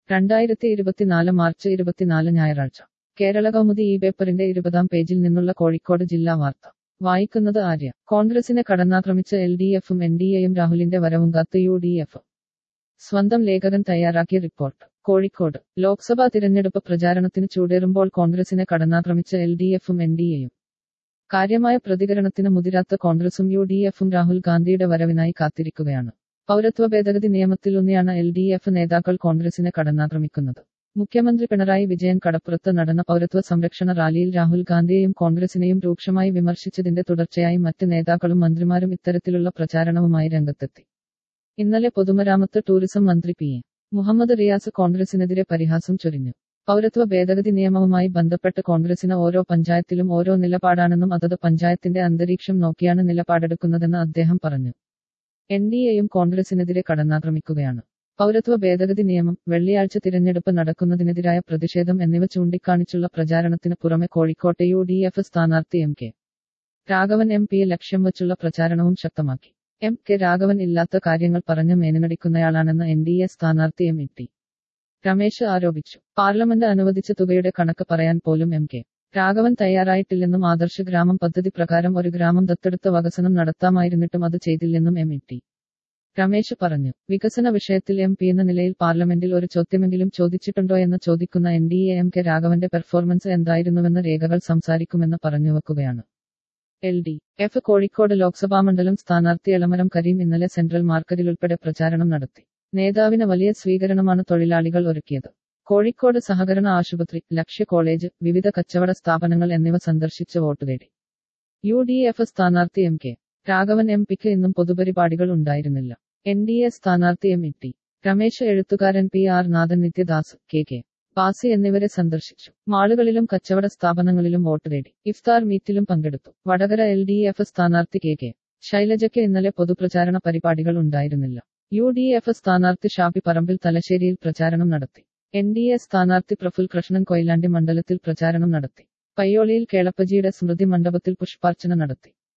രണ്ടായിരത്തി ഇരുപത്തിനാല് മാർച്ച് ഇരുപത്തിനാല് ഞായറാഴ്ച കേരള കൗമുദി ഈ പേപ്പറിന്റെ ഇരുപതാം പേജിൽ നിന്നുള്ള കോഴിക്കോട് ജില്ലാ വാർത്ത വായിക്കുന്നത് ആര്യ കോൺഗ്രസിനെ കടന്നാക്രമിച്ച എൽ ഡി എഫും എൻ ഡി എയും രാഹുലിന്റെ വരവും കാത്ത് യു ഡി എഫ് സ്വന്തം ലേഖകൻ തയ്യാറാക്കിയ റിപ്പോർട്ട് കോഴിക്കോട് ലോക്സഭാ തിരഞ്ഞെടുപ്പ് പ്രചാരണത്തിന് ചൂടേറുമ്പോൾ കോൺഗ്രസിനെ കടന്നാക്രമിച്ച എൽ ഡി എഫും എൻ ഡി എയും കാര്യമായ പ്രതികരണത്തിന് മുതിരാത്ത കോൺഗ്രസും യു ഡി എഫും രാഹുൽ ഗാന്ധിയുടെ വരവിനായി കാത്തിരിക്കുകയാണ് പൗരത്വ ഭേദഗതി നിയമത്തിലൂന്നിയാണ് എൽ ഡി എഫ് നേതാക്കൾ കോൺഗ്രസിനെ കടന്നാക്രമിക്കുന്നത് മുഖ്യമന്ത്രി പിണറായി വിജയൻ കടപ്പുറത്ത് നടന്ന പൗരത്വ സംരക്ഷണ റാലിയിൽ രാഹുൽ ഗാന്ധിയെയും കോൺഗ്രസിനെയും രൂക്ഷമായി വിമർശിച്ചതിന്റെ തുടർച്ചയായി മറ്റ് നേതാക്കളും മന്ത്രിമാരും ഇത്തരത്തിലുള്ള പ്രചാരണവുമായി രംഗത്തെത്തി ഇന്നലെ പൊതുമരാമത്ത് ടൂറിസം മന്ത്രി പി എ മുഹമ്മദ് റിയാസ് കോൺഗ്രസിനെതിരെ പരിഹാസം ചൊരിഞ്ഞു പൗരത്വ ഭേദഗതി നിയമവുമായി ബന്ധപ്പെട്ട് കോൺഗ്രസിന് ഓരോ പഞ്ചായത്തിലും ഓരോ നിലപാടാണെന്നും അതത് പഞ്ചായത്തിന്റെ അന്തരീക്ഷം നോക്കിയാണ് നിലപാടെടുക്കുന്നതെന്ന് അദ്ദേഹം പറഞ്ഞു എൻ ഡി എയും കോൺഗ്രസിനെതിരെ കടന്നാക്രമിക്കുകയാണ് പൗരത്വ ഭേദഗതി നിയമം വെള്ളിയാഴ്ച തിരഞ്ഞെടുപ്പ് നടക്കുന്നതിനെതിരായ പ്രതിഷേധം എന്നിവ ചൂണ്ടിക്കാണിച്ചുള്ള പ്രചാരണത്തിന് പുറമെ കോഴിക്കോട്ടെ യു ഡി എഫ് സ്ഥാനാർത്ഥി എം കെ രാഘവൻ എം പിയെ ലക്ഷ്യം വച്ചുള്ള പ്രചാരണവും ശക്തമാക്കി എം കെ രാഘവൻ ഇല്ലാത്ത കാര്യങ്ങൾ പറഞ്ഞ് മേനനടിക്കുന്നയാളാണെന്ന് എൻ ഡി എ സ്ഥാനാർത്ഥി എം ടി രമേശ് ആരോപിച്ചു പാർലമെന്റ് അനുവദിച്ച തുകയുടെ കണക്ക് പറയാൻ പോലും എം കെ രാഘവൻ തയ്യാറായിട്ടില്ലെന്നും ആദർശ ഗ്രാമം പദ്ധതി പ്രകാരം ഒരു ഗ്രാമം ദത്തെടുത്ത് വികസനം നടത്താമായിരുന്നിട്ടും അത് ചെയ്തില്ലെന്നും എം ടി രമേശ് പറഞ്ഞു വികസന വിഷയത്തിൽ എം പി എന്ന നിലയിൽ പാർലമെന്റിൽ ഒരു ചോദ്യമെങ്കിലും ചോദിച്ചിട്ടുണ്ടോ എന്ന് ചോദിക്കുന്ന N D A M K രാഘവന്റെ പെർഫോമൻസ് എന്തായിരുന്നുവെന്ന് രേഖകൾ സംസാരിക്കുമെന്ന് പറഞ്ഞുവെക്കുകയാണ് L D F Kozhikode Lok Sabha മണ്ഡലം സ്ഥാനാർത്ഥി എളമരം കരീം ഇന്നലെ സെൻട്രൽ മാർക്കറ്റിലുൾപ്പെടെ പ്രചാരണം നടത്തി നേതാവിന് വലിയ സ്വീകരണമാണ് തൊഴിലാളികൾ ഒരുക്കിയത് കോഴിക്കോട് സഹകരണ ആശുപത്രി ലക്ഷ്യ കോളേജ് വിവിധ കച്ചവട സ്ഥാപനങ്ങൾ എന്നിവ സന്ദർശിച്ച് വോട്ട് തേടി യു ഡി എഫ് സ്ഥാനാർത്ഥി എം കെ രാഘവൻ എം പിക്ക് ഇന്നും പൊതുപരിപാടികൾ ഉണ്ടായിരുന്നില്ല എൻ ഡി എ സ്ഥാനാർത്ഥി എം ടി രമേശ് എഴുത്തുകാരൻ പി ആർ നാഥൻ നിത്യദാസ് കെ കെ ബാസി എന്നിവരെ സന്ദർശിച്ചു മാളുകളിലും കച്ചവട സ്ഥാപനങ്ങളിലും വോട്ട് തേടി ഇഫ്താർ മീറ്റിലും പങ്കെടുത്തു വടകര എൽ ഡി എഫ് സ്ഥാനാർത്ഥി കെ കെ ശൈലജയ്ക്ക് ഇന്നലെ പൊതുപ്രചാരണ പരിപാടികൾ ഉണ്ടായിരുന്നില്ല യു ഡി എഫ് സ്ഥാനാർത്ഥി ഷാഫി പറമ്പിൽ തലശ്ശേരിയിൽ പ്രചാരണം നടത്തി എൻ ഡി എ സ്ഥാനാർത്ഥി പ്രഫുൽ കൃഷ്ണൻ കൊയിലാണ്ടി മണ്ഡലത്തിൽ പ്രചാരണം നടത്തി പയ്യോളിയിൽ കേളപ്പജിയുടെ സ്മൃതി മണ്ഡപത്തിൽ പുഷ്പാർച്ചന നടത്തി